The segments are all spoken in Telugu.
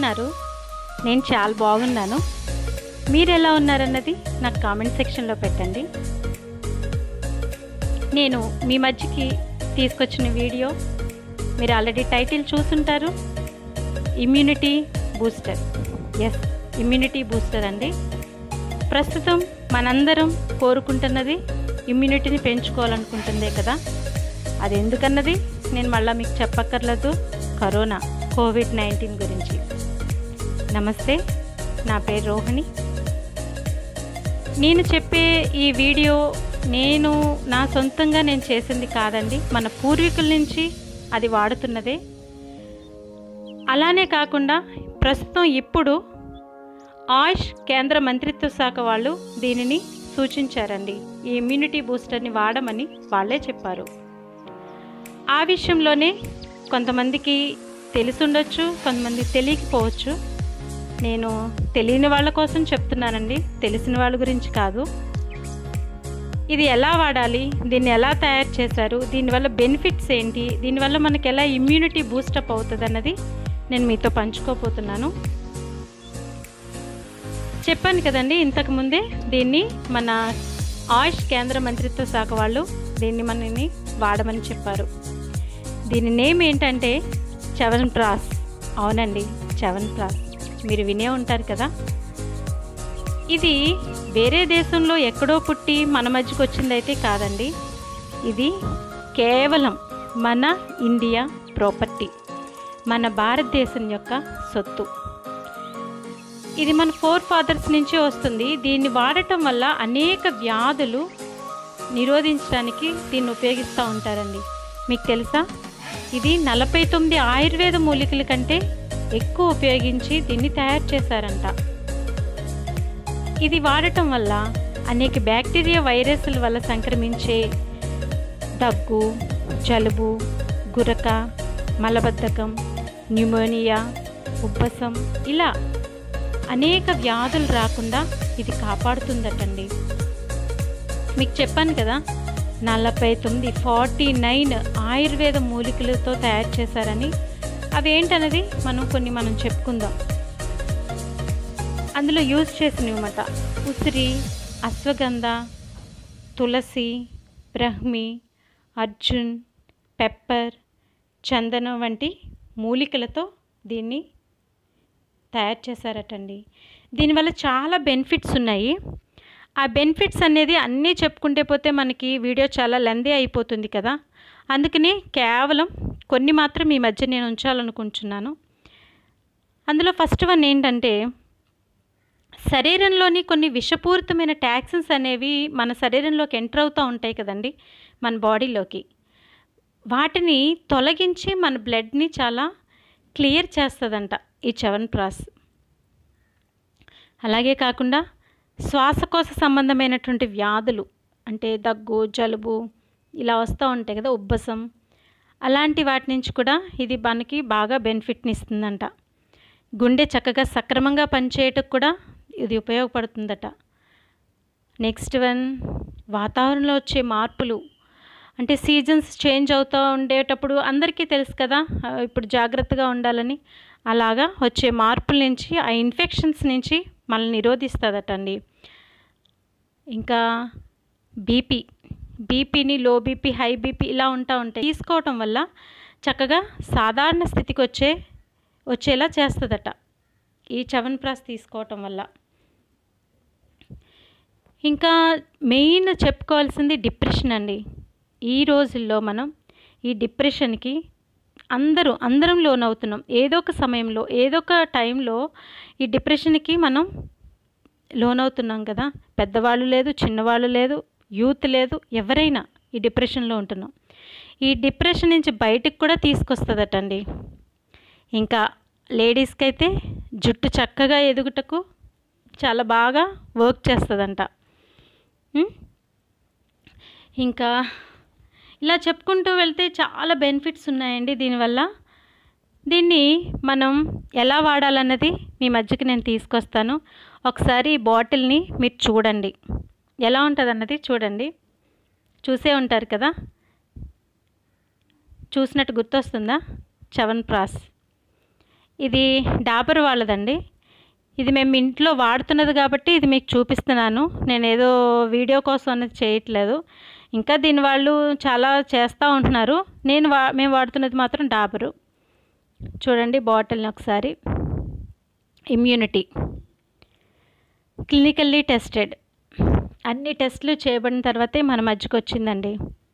ఉన్నారు నేను చాలా బాగున్నాను మీరు ఎలా ఉన్నారన్నది నాకు కామెంట్ సెక్షన్లో పెట్టండి నేను మీ మధ్యకి తీసుకొచ్చిన వీడియో మీరు ఆల్రెడీ టైటిల్ చూసుంటారు immunity booster yes immunity booster అండి ప్రస్తుతం మనందరం కోరుకుంటున్నది ఇమ్యూనిటీని పెంచుకోవాలనుకుంటుందే కదా అది ఎందుకన్నది నేను మళ్ళీ మీకు చెప్పక్కర్లేదు కరోనా కోవిడ్ నైన్టీన్ గురించి నమస్తే నా పేరు రోహిణి నేను చెప్పే ఈ వీడియో నేను నా సొంతంగా నేను చేసింది కాదండి మన పూర్వీకుల నుంచి అది వాడుతున్నదే అలానే కాకుండా ప్రస్తుతం ఇప్పుడు ఆయుష్ కేంద్ర మంత్రిత్వ శాఖ వాళ్ళు దీనిని సూచించారండి ఈ ఇమ్యూనిటీ బూస్టర్ని వాడమని వాళ్ళే చెప్పారు ఆ విషయంలోనే కొంతమందికి తెలిసుండొచ్చు కొంతమంది తెలియకపోవచ్చు నేను తెలియని వాళ్ళ కోసం చెప్తున్నానండి తెలిసిన వాళ్ళ గురించి కాదు ఇది ఎలా వాడాలి దీన్ని ఎలా తయారు చేశారు దీనివల్ల బెనిఫిట్స్ ఏంటి దీనివల్ల మనకి ఎలా ఇమ్యూనిటీ బూస్టప్ అవుతుంది అన్నది నేను మీతో పంచుకోపోతున్నాను చెప్పాను కదండి ఇంతకుముందే దీన్ని మన ఆయుష్ కేంద్ర మంత్రిత్వ శాఖ వాళ్ళు దీన్ని మనని వాడమని చెప్పారు దీని నేమ్ ఏంటంటే చవన్ ప్రాస్ అవునండి చవన్ ప్రాస్ మీరు వినే ఉంటారు కదా ఇది వేరే దేశంలో ఎక్కడో పుట్టి మన మధ్యకు వచ్చిందైతే కాదండి ఇది కేవలం మన ఇండియా ప్రాపర్టీ మన భారతదేశం యొక్క సొత్తు ఇది మన ఫోర్ ఫాదర్స్ నుంచి వస్తుంది దీన్ని వాడటం వల్ల అనేక వ్యాధులు నిరోధించడానికి దీన్ని ఉపయోగిస్తూ ఉంటారండి మీకు తెలుసా ఇది నలభై తొమ్మిది ఆయుర్వేద మూలికల కంటే ఎక్కువ ఉపయోగించి దీన్ని తయారు చేశారంట ఇది వాడటం వల్ల అనేక బ్యాక్టీరియా వైరస్ల వల్ల సంక్రమించే దగ్గు జలుబు గురక మలబద్ధకం న్యూమోనియా ఉబ్బసం ఇలా అనేక వ్యాధులు రాకుండా ఇది కాపాడుతుందటండి మీకు చెప్పాను కదా నలభై తొమ్మిది ఫార్టీ నైన్ ఆయుర్వేద మూలికలతో తయారు చేశారని అవి ఏంటన్నది మనం కొన్ని మనం చెప్పుకుందాం అందులో యూజ్ చేసినమాట ఉసిరి అశ్వగంధ తులసి బ్రహ్మి అర్జున్ పెప్పర్ చందనం వంటి మూలికలతో దీన్ని తయారు చేశారటండి దీనివల్ల చాలా బెనిఫిట్స్ ఉన్నాయి ఆ బెనిఫిట్స్ అనేది అన్నీ చెప్పుకుంటే పోతే మనకి వీడియో చాలా లెందీ అయిపోతుంది కదా అందుకని కేవలం కొన్ని మాత్రం ఈ మధ్య నేను ఉంచాలనుకుంటున్నాను అందులో ఫస్ట్ వన్ ఏంటంటే శరీరంలోని కొన్ని విషపూరితమైన టాక్సిన్స్ అనేవి మన శరీరంలోకి ఎంటర్ అవుతూ ఉంటాయి కదండి మన బాడీలోకి వాటిని తొలగించి మన బ్లడ్ని చాలా క్లియర్ చేస్తుందంట ఈ చవన్ ప్రాస్ అలాగే కాకుండా శ్వాసకోశ సంబంధమైనటువంటి వ్యాధులు అంటే దగ్గు జలుబు ఇలా వస్తూ ఉంటాయి కదా ఉబ్బసం అలాంటి వాటి నుంచి కూడా ఇది మనకి బాగా బెనిఫిట్ని ఇస్తుందంట గుండె చక్కగా సక్రమంగా పనిచేయటకు కూడా ఇది ఉపయోగపడుతుందట నెక్స్ట్ వన్ వాతావరణంలో వచ్చే మార్పులు అంటే సీజన్స్ చేంజ్ అవుతూ ఉండేటప్పుడు అందరికీ తెలుసు కదా ఇప్పుడు జాగ్రత్తగా ఉండాలని అలాగా వచ్చే మార్పుల నుంచి ఆ ఇన్ఫెక్షన్స్ నుంచి మనల్ని నిరోధిస్తుందటండి ఇంకా బీపీ బీపీని లో బీపీ హై బీపీ ఇలా ఉంటా ఉంటాయి తీసుకోవటం వల్ల చక్కగా సాధారణ స్థితికి వచ్చే వచ్చేలా చేస్తుందట ఈ చవన్ప్రాస్ తీసుకోవటం వల్ల ఇంకా మెయిన్ చెప్పుకోవాల్సింది డిప్రెషన్ అండి ఈ రోజుల్లో మనం ఈ డిప్రెషన్కి అందరూ అందరం లోన్ అవుతున్నాం ఏదో ఒక సమయంలో ఏదో ఒక టైంలో ఈ డిప్రెషన్కి మనం లోన్ అవుతున్నాం కదా పెద్దవాళ్ళు లేదు చిన్నవాళ్ళు లేదు యూత్ లేదు ఎవరైనా ఈ డిప్రెషన్లో ఉంటున్నాం ఈ డిప్రెషన్ నుంచి బయటకు కూడా తీసుకొస్తుందటండి ఇంకా లేడీస్కి అయితే జుట్టు చక్కగా ఎదుగుటకు చాలా బాగా వర్క్ చేస్తుందంట ఉం? ఇంకా ఇలా చెప్పుకుంటూ వెళ్తే చాలా బెనిఫిట్స్ ఉన్నాయండి దీనివల్ల దీన్ని మనం ఎలా వాడాలన్నది మీ మధ్యకి నేను తీసుకొస్తాను ఒకసారి ఈ బాటిల్ని మీరు చూడండి ఎలా ఉంటుంది అన్నది చూడండి చూసే ఉంటారు కదా చూసినట్టు గుర్తొస్తుందా చవన్ ప్రాస్ ఇది డాబర్ వాళ్ళదండి ఇది మేము ఇంట్లో వాడుతున్నది కాబట్టి ఇది మీకు చూపిస్తున్నాను నేను ఏదో వీడియో కోసం అనేది చేయట్లేదు ఇంకా దీని వాళ్ళు చాలా చేస్తూ ఉంటున్నారు నేను వా మేము వాడుతున్నది మాత్రం డాబరు చూడండి బాటిల్ని ఒకసారి ఇమ్యూనిటీ క్లినికల్లీ టెస్టెడ్ అన్ని టెస్టులు చేయబడిన తర్వాతే మన మధ్యకి వచ్చిందండి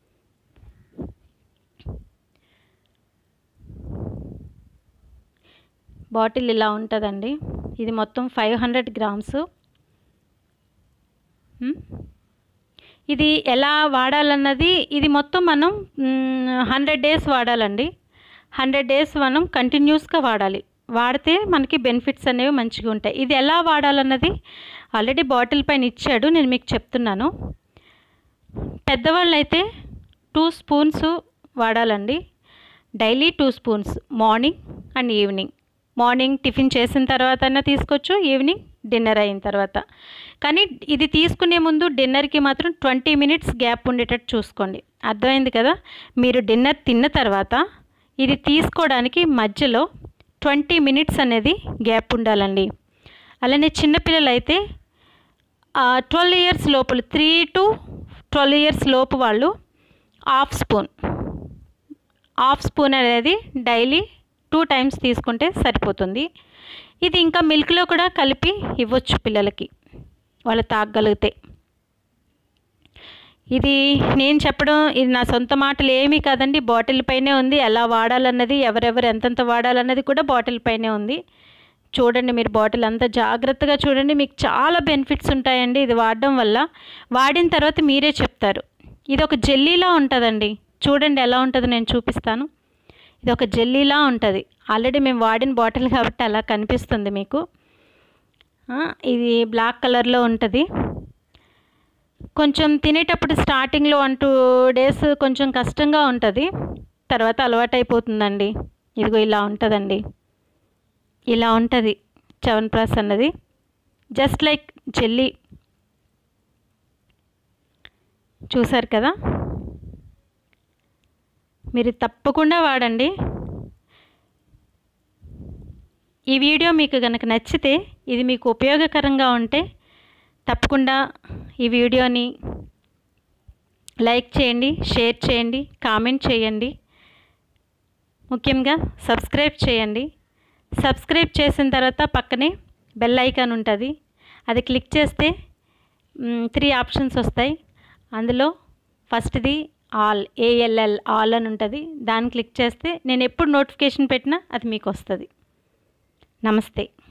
బాటిల్ ఇలా ఉంటుందండి ఇది మొత్తం ఫైవ్ హండ్రెడ్ గ్రామ్స్ మ్, ఇది ఎలా వాడాలన్నది ఇది మొత్తం మనం హండ్రెడ్ డేస్ వాడాలండి హండ్రెడ్ డేస్ మనం కంటిన్యూస్గా వాడాలి వాడితే మనకి బెనిఫిట్స్ అనేవి మంచిగా ఉంటాయి ఇది ఎలా వాడాలన్నది ఆల్రెడీ బాటిల్ పైన ఇచ్చాడు నేను మీకు చెప్తున్నాను పెద్దవాళ్ళు అయితే టూ స్పూన్స్ వాడాలండి daily two spoons morning and evening morning tiffin చేసిన తర్వాత అయినా తీసుకోవచ్చు ఈవినింగ్ డిన్నర్ అయిన తర్వాత కానీ ఇది తీసుకునే ముందు డిన్నర్కి మాత్రం ట్వంటీ మినిట్స్ గ్యాప్ ఉండేటట్టు చూసుకోండి అర్థమైంది కదా మీరు డిన్నర్ తిన్న తర్వాత ఇది తీసుకోవడానికి మధ్యలో ట్వంటీ మినిట్స్ అనేది గ్యాప్ ఉండాలండి అలానే చిన్నపిల్లలు అయితే ట్వెల్వ్ ఇయర్స్ లోపల త్రీ టు ట్వెల్వ్ ఇయర్స్ లోపు వాళ్ళు హాఫ్ స్పూన్ హాఫ్ స్పూన్ అనేది డైలీ టూ టైమ్స్ తీసుకుంటే సరిపోతుంది ఇది ఇంకా మిల్క్లో కూడా కలిపి ఇవ్వచ్చు పిల్లలకి వాళ్ళు తాగగలిగితే ఇది నేను చెప్పడం ఇది నా సొంత మాటలు ఏమీ కాదండి బాటిల్ పైనే ఉంది ఎలా వాడాలన్నది ఎవరెవరు ఎంతెంత వాడాలన్నది కూడా బాటిల్ పైనే ఉంది చూడండి మీరు బాటిల్ అంతా జాగ్రత్తగా చూడండి మీకు చాలా బెనిఫిట్స్ ఉంటాయండి ఇది వాడడం వల్ల వాడిన తర్వాత మీరే చెప్తారు ఇది ఒక జెల్లీలా ఉంటుందండి చూడండి ఎలా ఉంటుందో నేను చూపిస్తాను ఇది ఒక జెల్లీలా ఉంటుంది ఆల్రెడీ మేము వాడిన బాటిల్ కాబట్టి అలా కనిపిస్తుంది మీకు ఆ, ఇది బ్లాక్ కలర్లో ఉంటుంది కొంచెం తినేటప్పుడు స్టార్టింగ్లో వన్ టూ డేస్ కొంచెం కష్టంగా ఉంటుంది తర్వాత అలవాటైపోతుందండి ఇదిగో ఇలా ఉంటుందండి ఇలా ఉంటుంది చవన్ప్రాస్ అన్నది జస్ట్ లైక్ జెల్లీ చూసారు కదా మీరు తప్పకుండా వాడండి ఈ వీడియో మీకు కనుక నచ్చితే ఇది మీకు ఉపయోగకరంగా ఉంటే తప్పకుండా ఈ వీడియోని లైక్ చేయండి షేర్ చేయండి కామెంట్ చేయండి ముఖ్యంగా సబ్స్క్రైబ్ చేయండి సబ్స్క్రైబ్ చేసిన తర్వాత పక్కనే బెల్ ఐకాన్ ఉంటుంది అది క్లిక్ చేస్తే త్రీ ఆప్షన్స్ వస్తాయి అందులో ఫస్ట్ది ఆల్ ఏఎల్ఎల్ ఆల్ అని ఉంటుంది దాన్ని క్లిక్ చేస్తే నేను ఎప్పుడు నోటిఫికేషన్ పెట్టినా అది మీకు వస్తుంది నమస్తే